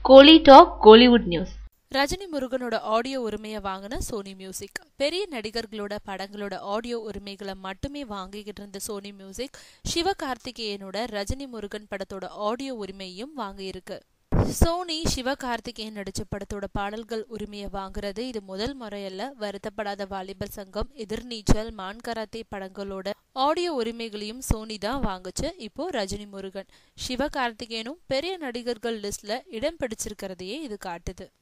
கோலி talk Kollywood news Rajini முருகனோட audio உரிமையை வாங்கின சோனி மியூசிக் பெரிய நடிகர்களோட படங்களோட ஆடியோ உரிமைகளை மட்டுமே வாங்கிக்கிட்டு இருந்த சோனி மியூசிக் சிவகார்த்திகேயனோட ரஜினி முருகன் படத்தோட ஆடியோ உரிமையும் வாங்கியிருக்கு சோனி சிவகார்த்திகேயன் நடிச்ச படத்தோட பாடல்கள் உரிமையை வாங்குறது இது முதல் முறையல்ல வருத்தப்படாத வாலிபர் சங்கம் எதிர்நீச்சல் மான் கராத்தே படங்களோட ஆடியோ உரிமைகளையும் சோனி தான் வாங்குச்சு இப்போ ரஜினி முருகன் சிவகார்த்திகேயனும் பெரிய நடிகர்கள் லிஸ்ட்ல இடம் பிடிச்சிருக்கிறதையே இது காட்டுது